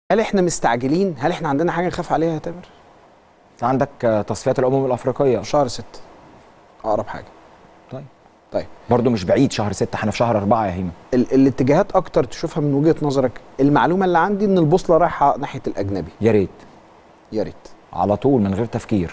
هل احنا مستعجلين هل احنا عندنا حاجه نخاف عليها يا تامر عندك آه، تصفيات الامم الافريقيه شهر ستة اقرب حاجه طيب طيب برضو مش بعيد شهر ستة احنا في شهر أربعة يا هيما ال الاتجاهات اكتر تشوفها من وجهه نظرك المعلومه اللي عندي ان البوصله رايحه ناحيه الاجنبي يا ريت يا ريت على طول من غير تفكير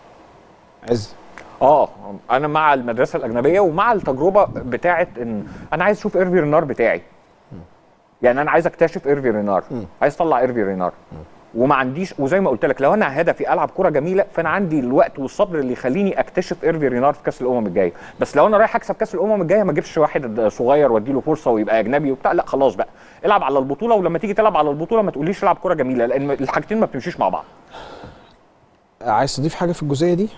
عز اه انا مع المدرسه الاجنبيه ومع التجربه بتاعه ان انا عايز اشوف ايرفي رينار بتاعي يعني انا عايز اكتشف ايرفي رينار مم. عايز اطلع ايرفي رينار وما عنديش وزي ما قلت لك لو انا هدفي العب كره جميله فانا عندي الوقت والصبر اللي يخليني اكتشف ايرفي رينار في كاس الامم الجايه بس لو انا رايح اكسب كاس الامم الجايه ما اجيبش واحد صغير واديله فرصه ويبقى اجنبي وبتاع لا خلاص بقى العب على البطوله ولما تيجي تلعب على البطوله ما تقوليش العب كره جميله لان الحاجتين ما بتمشيش مع بعض عايز تضيف حاجه في الجزئيه دي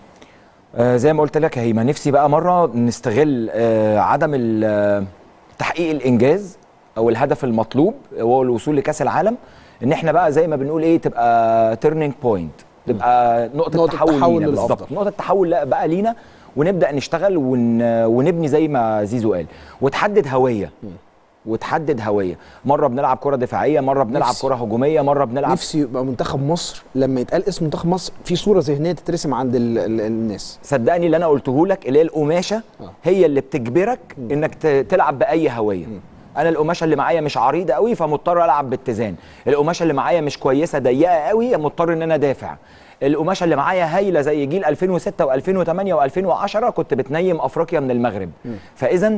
آه زي ما قلت لك يا هيما نفسي بقى مرة نستغل آه عدم ال- آه، تحقيق الإنجاز أو الهدف المطلوب وهو الوصول لكأس العالم إن إحنا بقى زي ما بنقول إيه تبقى تيرنينج بوينت تبقى نقطة, نقطة تحول, تحول لينا للأفضل. بالظبط نقطة تحول لا- بقى لينا ونبدأ نشتغل ون ونبني زي ما زيزو قال وتحدد هوية وتحدد هوية مرة بنلعب كرة دفاعية مرة بنلعب نفسي- كرة هجومية مرة بنلعب نفسي يبقى منتخب مصر لما يتقال اسم منتخب مصر في صوره ذهنيه تترسم عند ال ال الناس صدقني اللي انا قلته لك اللي هي القماشه آه. هي اللي بتجبرك انك ت- تلعب باي هويه انا القماشه اللي معايا مش عريضه قوي فمضطر العب باتزان القماشه اللي معايا مش كويسه ضيقه قوي مضطر ان انا دافع القماشه اللي معايا هايله زي جيل 2006 و2008 و2010 كنت بتنيم افريقيا من المغرب فاذا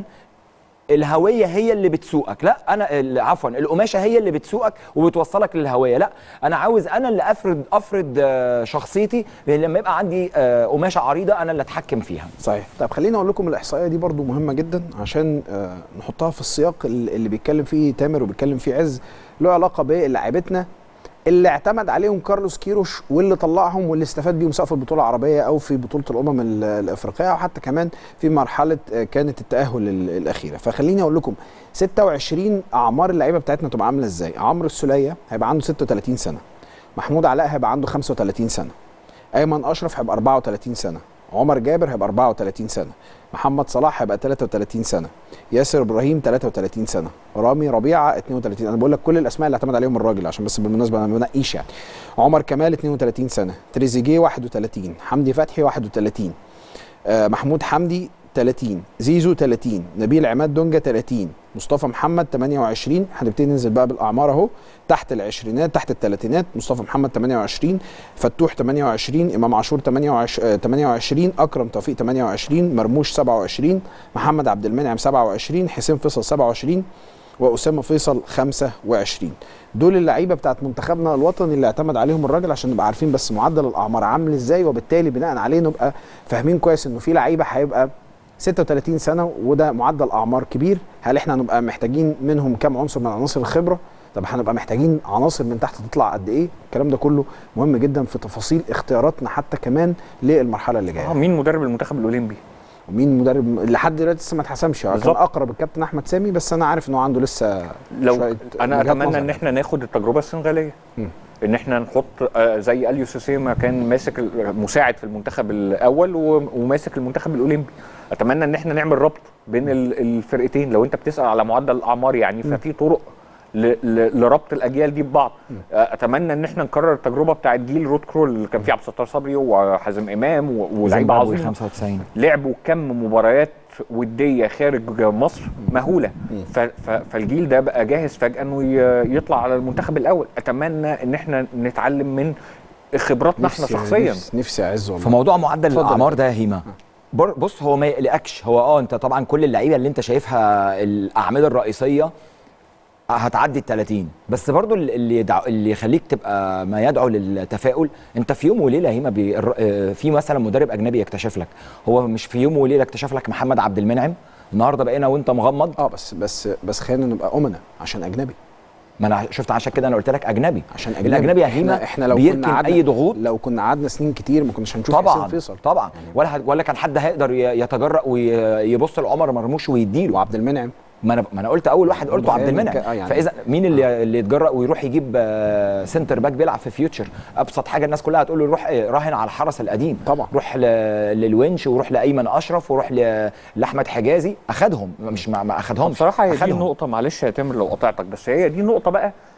الهويه هي اللي بتسوقك لا انا ال- عفوا القماشه هي اللي بتسوقك وبتوصلك للهويه لا انا عاوز انا اللي افرض افرض آه، شخصيتي لما يبقى عندي آه، قماشه عريضه انا اللي اتحكم فيها صحيح طب خليني اقول لكم الاحصائيه دي برضو مهمه جدا عشان آه، نحطها في السياق اللي اللي بيتكلم فيه تامر وبيتكلم فيه عز له علاقه بلاعيبتنا اللي اعتمد عليهم كارلوس كيروش واللي طلعهم واللي استفاد بيهم سواء في البطوله العربيه او في بطوله الامم ال- الافريقيه او حتى كمان في مرحله آه، كانت التاهل ال- الاخيره فخليني اقول لكم 26 اعمار اللعيبه بتاعتنا تبقى عامله ازاي عمرو السوليه هيبقى عنده 36 سنه محمود علاء هيبقى عنده 35 سنه ايمن اشرف هيبقى 34 سنه عمر جابر هيبقى 34 سنه محمد صلاح هيبقى 33 سنه ياسر ابراهيم 33 سنه رامي ربيعه 32 انا بقول لك كل الاسماء اللي اعتمد عليهم الراجل عشان بس بالمناسبه انا ما بنقيش يعني عمر كمال 32 سنه تريزيجيه 31 حمدي فتحي 31 آه، محمود حمدي 30 زيزو 30 نبيل عماد دونجا 30 مصطفى محمد 28 هنبتدي ننزل بقى بالاعمار اهو تحت العشرينات تحت الثلاثينات مصطفى محمد 28 فتوح 28 امام عاشور 28 آه، 28 اكرم توفيق 28 مرموش 27 محمد عبد المنعم 27 حسين فيصل 27 واسامه فيصل 25 دول اللعيبه بتاعت منتخبنا الوطني اللي اعتمد عليهم الراجل عشان نبقى عارفين بس معدل الاعمار عامل ازاي وبالتالي بناء عليه نبقى فاهمين كويس انه في لعيبه هيبقى 36 سنه وده معدل اعمار كبير هل احنا هنبقى محتاجين منهم كام عنصر من عناصر الخبره طب هنبقى محتاجين عناصر من تحت تطلع قد ايه الكلام ده كله مهم جدا في تفاصيل اختياراتنا حتى كمان للمرحله اللي اه جايه مين مدرب المنتخب الاولمبي ومين مدرب لحد دلوقتي لسه ما اتحسمش كان بالظبط. اقرب الكابتن احمد سامي بس انا عارف انه عنده لسه لو شوية انا وجهات اتمنى نظر. ان احنا ناخد التجربه السنغاليه مم. ان احنا نحط آه، زي اليو سيسي ما كان ماسك ال- مساعد في المنتخب الاول و- وماسك المنتخب الاولمبي اتمنى ان احنا نعمل ربط بين ال- الفرقتين لو انت بتسال على معدل الاعمار يعني ففي طرق ل- ل- لربط الاجيال دي ببعض آه، اتمنى ان احنا نكرر التجربه بتاعت جيل رود كرول اللي كان فيه عبد الستار صبري وحازم امام و- ولاعيبه زيمبابوي عظيمه 95 لعبوا كم مباريات وديه خارج مصر مهوله ف- ف- فالجيل ده بقى جاهز فجاه انه ي- يطلع على المنتخب الاول اتمنى ان احنا نتعلم من خبراتنا احنا نفسي- شخصيا نفسي, نفسي اعز والله في موضوع معدل اتفضل. الاعمار ده يا هيما بر- بص هو ما يقلقكش هو اه انت طبعا كل اللعيبه اللي انت شايفها الاعمده الرئيسيه هتعدي ال 30 بس برضو اللي يدعو اللي يخليك تبقى ما يدعو للتفاؤل انت في يوم وليله هيما بي الر- آه، في مثلا مدرب اجنبي يكتشف لك هو مش في يوم وليله اكتشف لك محمد عبد المنعم النهارده بقينا وانت مغمض اه بس بس بس خلينا نبقى امنا عشان اجنبي ما انا شفت عشان كده انا قلت لك اجنبي عشان اجنبي الاجنبي يا احنا, هيما احنا لو بيركن كنا قعدنا اي ضغوط لو كنا قعدنا سنين كتير ما كناش هنشوف حسين طبعا فيصل طبعا ولا ولا كان حد هيقدر ي- يتجرأ ويبص لعمر مرموش ويديله وعبد المنعم ما انا ما انا قلت اول واحد قلته برضه عبد خلينا المنعم نك- آه يعني. فاذا مين اللي اللي يتجرأ ويروح يجيب آه، سنتر باك بيلعب في فيوتشر ابسط حاجه الناس كلها هتقول له روح آه، راهن على الحرس القديم طبعا. روح ل- للونش وروح لايمن اشرف وروح ل- لاحمد حجازي اخدهم مش ما, ما اخدهمش بصراحه هي دي أخدهم. النقطه معلش يا تامر لو قطعتك بس هي دي نقطه بقى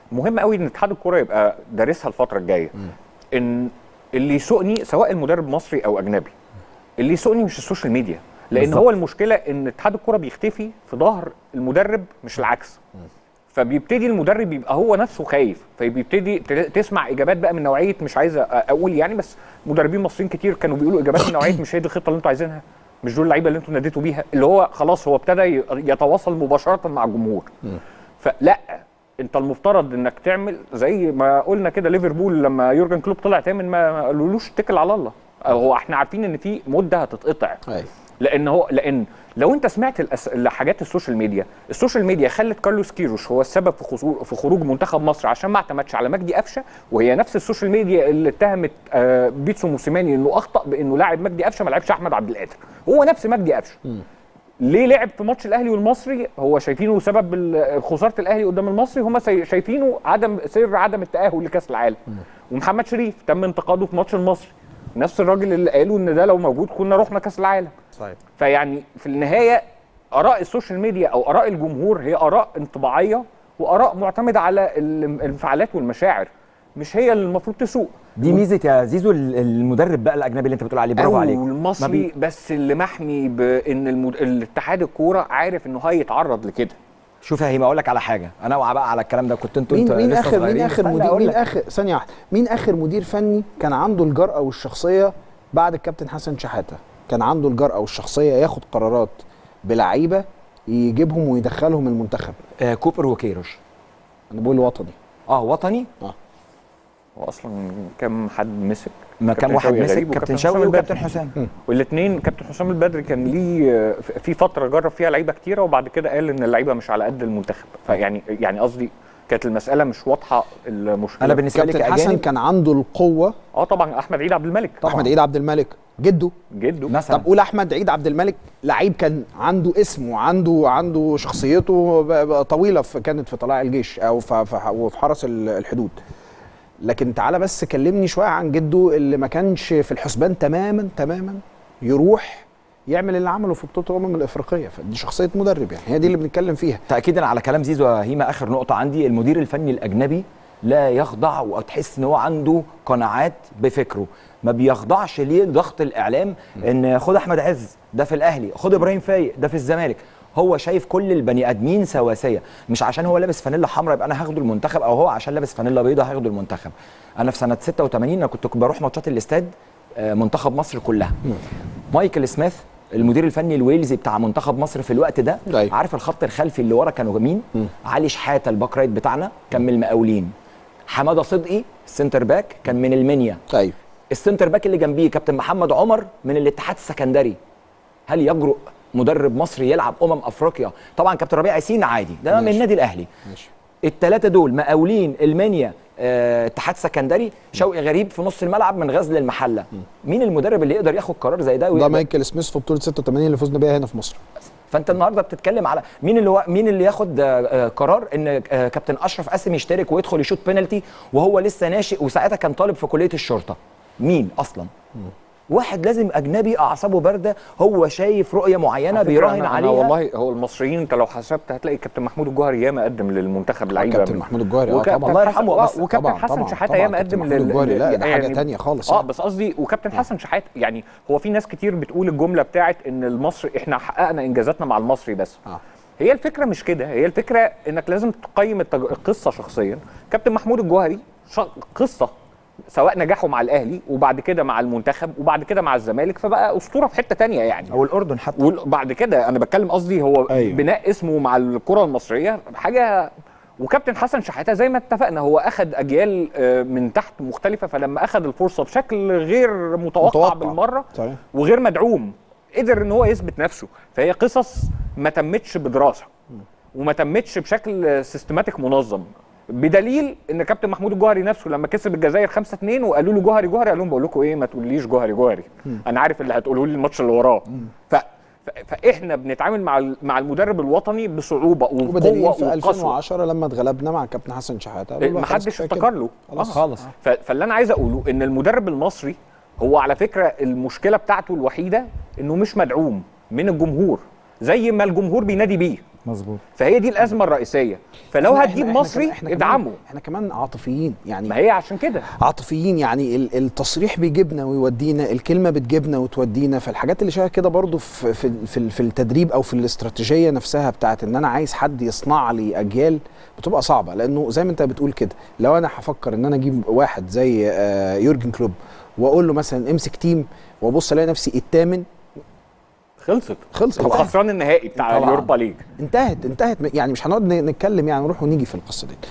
مهم قوي ان اتحاد الكوره يبقى دارسها الفتره الجايه ان اللي يسوقني سواء المدرب مصري او اجنبي اللي يسوقني مش السوشيال ميديا لان بالظبط. هو المشكله ان اتحاد الكوره بيختفي في ظهر المدرب مش العكس فبيبتدي المدرب يبقى هو نفسه خايف فبيبتدي ت- تسمع اجابات بقى من نوعيه مش عايز أ- اقول يعني بس مدربين مصريين كتير كانوا بيقولوا اجابات من نوعيه مش هي دي الخطه اللي انتوا عايزينها مش دول اللعيبه اللي انتوا ناديتوا بيها اللي هو خلاص هو ابتدى ي- يتواصل مباشره مع الجمهور فلا انت المفترض انك تعمل زي ما قلنا كده ليفربول لما يورجن كلوب طلع تامن ما ما قالولوش اتكل على الله هو احنا عارفين ان في مده هتتقطع أيوة. لان هو لان لو انت سمعت الأس... حاجات السوشيال ميديا السوشيال ميديا خلت كارلوس كيروش هو السبب في خسور... في خروج منتخب مصر عشان ما اعتمدش على مجدي قفشه وهي نفس السوشيال ميديا اللي اتهمت آه بيتسو موسيماني انه اخطا بانه لاعب مجدي قفشه ما لعبش احمد عبد القادر هو نفس مجدي قفشه ليه لعب في ماتش الاهلي والمصري هو شايفينه سبب ال- خساره الاهلي قدام المصري هم سي- شايفينه عدم سر عدم التاهل لكاس العالم ومحمد شريف تم انتقاده في ماتش المصري نفس الراجل اللي قالوا ان ده لو موجود كنا رحنا كاس العالم صحيح فيعني في النهايه اراء السوشيال ميديا او اراء الجمهور هي اراء انطباعيه واراء معتمده على ال- الانفعالات والمشاعر مش هي اللي المفروض تسوق دي ميزه يا زيزو ال- المدرب بقى الاجنبي اللي انت بتقول عليه برافو او عليك ما المصري بي- بس اللي محمي بان المد... الاتحاد الكوره عارف انه هيتعرض لكده شوف يا هيما اقول لك على حاجه انا اوعى بقى على الكلام ده كنت انتوا مين انتوا مين لسه اخر مين صغيرين. اخر استنى مدير أقول مين لك. اخر ثانيه واحده مين اخر مدير فني كان عنده الجرأه والشخصيه بعد الكابتن حسن شحاته كان عنده الجرأه والشخصيه ياخد قرارات بلعيبه يجيبهم ويدخلهم المنتخب آه كوبر وكيروش انا بقول وطني اه وطني هو اصلا كم حد مسك ما كابتن كان واحد شوقي مسك غريب كابتن وكابتن حسام شوقي البدري. وكابتن حسام والاثنين كابتن حسام البدري كان ليه في فتره جرب فيها لعيبه كتيره وبعد كده قال ان اللعيبه مش على قد المنتخب فيعني يعني قصدي كانت المساله مش واضحه المشكله انا بالنسبه لي كابتن حسن كاجانب كان عنده القوه اه طبعا احمد عيد عبد الملك طبعا. احمد عيد عبد الملك جده جده مثلا طب قول احمد عيد عبد الملك لعيب كان عنده اسم وعنده عنده شخصيته ب- ب- طويله في كانت في طلائع الجيش او في في- وفي حرس ال- الحدود لكن تعالى بس كلمني شويه عن جده اللي ما كانش في الحسبان تماما تماما يروح يعمل اللي عمله في بطوله الامم الافريقيه فدي شخصيه مدرب يعني هي دي اللي بنتكلم فيها تاكيدا على كلام زيزو يا هيما اخر نقطه عندي المدير الفني الاجنبي لا يخضع وتحس ان هو عنده قناعات بفكره ما بيخضعش ليه ضغط الاعلام ان خد احمد عز ده في الاهلي خد ابراهيم فايق ده في الزمالك هو شايف كل البني ادمين سواسيه مش عشان هو لابس فانيلا حمراء يبقى انا هاخده المنتخب او هو عشان لابس فانيلا بيضاء هاخده المنتخب انا في سنه 86 انا كنت بروح ماتشات الاستاد آه، منتخب مصر كلها مايكل سميث المدير الفني الويلزي بتاع منتخب مصر في الوقت ده أيوة. عارف الخط الخلفي اللي ورا كانوا مين علي شحاته الباك رايت بتاعنا كان من المقاولين حماده صدقي السنتر باك كان من المنيا ايوه السنتر باك اللي جنبيه كابتن محمد عمر من الاتحاد السكندري هل يجرؤ مدرب مصري يلعب امم افريقيا طبعا كابتن ربيع ياسين عادي ده من ماشي. النادي الاهلي ماشي الثلاثه دول مقاولين المانيا آه، اتحاد سكندري شوقي غريب في نص الملعب من غزل المحله مين المدرب اللي يقدر ياخد قرار زي ده ده ويقدر- مايكل سميث في بطوله 86 اللي فزنا بيها هنا في مصر فانت النهارده بتتكلم على مين اللي هو مين اللي ياخد آه، آه، قرار ان آه، كابتن اشرف قاسم يشترك ويدخل يشوط بينالتي وهو لسه ناشئ وساعتها كان طالب في كليه الشرطه مين اصلا واحد لازم اجنبي اعصابه بارده هو شايف رؤيه معينه على فكرة بيراهن أنا- عليها أنا والله هو المصريين انت لو حسبت هتلاقي كابتن محمود الجوهري ياما قدم للمنتخب لعيبه كابتن من- محمود الجوهري اه وكابتن طبعا الله يرحمه، حسن- بس آه، وكابتن طبعاً، حسن طبعاً، شحاته طبعاً. ياما كابتن قدم محمود الجوهري، لا، ده حاجة يعني- تانية خالص اه يعني. بس قصدي وكابتن حسن شحاته يعني هو في ناس كتير بتقول الجمله بتاعت ان المصري احنا حققنا انجازاتنا مع المصري بس آه. هي الفكره مش كده هي الفكره انك لازم تقيم التج... القصه شخصيا كابتن محمود الجوهري ش... قصه سواء نجاحه مع الاهلي وبعد كده مع المنتخب وبعد كده مع الزمالك فبقى اسطوره في حته تانية يعني او الاردن حتى وبعد كده انا بتكلم قصدي هو أيوة. أيوه. بناء اسمه مع الكره المصريه حاجه وكابتن حسن شحاته زي ما اتفقنا هو اخذ اجيال آه، من تحت مختلفه فلما اخذ الفرصه بشكل غير متوقع, متوقع. متوقع. بالمره صحيح. وغير مدعوم قدر ان هو يثبت نفسه فهي قصص ما تمتش بدراسه وما تمتش بشكل سيستماتيك منظم بدليل ان كابتن محمود الجوهري نفسه لما كسب الجزائر 5 2 وقالوا له جوهري جوهري قال لهم بقول لكم ايه ما تقوليش جوهري جوهري انا عارف اللي هتقولوا لي الماتش اللي وراه ف ف- فاحنا بنتعامل مع ال- مع المدرب الوطني بصعوبه وبدليل وقوه في وقسوه 2010 لما اتغلبنا مع كابتن حسن شحاته قالوا له ما خلاص حدش كفاية افتكر كده. له خلاص. آه. خالص ف- فاللي انا عايز اقوله ان المدرب المصري هو على فكره المشكله بتاعته الوحيده انه مش مدعوم من الجمهور زي ما الجمهور بينادي بيه مظبوط فهي دي الازمه الرئيسيه فلو إحنا- هتجيب إحنا- مصري إحنا كمان- ادعمه احنا كمان عاطفيين يعني ما هي عشان كده عاطفيين يعني ال- التصريح بيجيبنا ويودينا الكلمه بتجيبنا وتودينا فالحاجات اللي شبه كده برضو في في في, في التدريب او في الاستراتيجيه نفسها بتاعت ان انا عايز حد يصنع لي اجيال بتبقى صعبه لانه زي ما انت بتقول كده لو انا هفكر ان انا اجيب واحد زي آه، يورجن كلوب واقول له مثلا امسك تيم وابص الاقي نفسي الثامن خلصت خلص هو خسران النهائي بتاع طبعاً. اليوروبا ليج انتهت انتهت يعني مش هنقعد ن- نتكلم يعني نروح ونيجي في القصه دي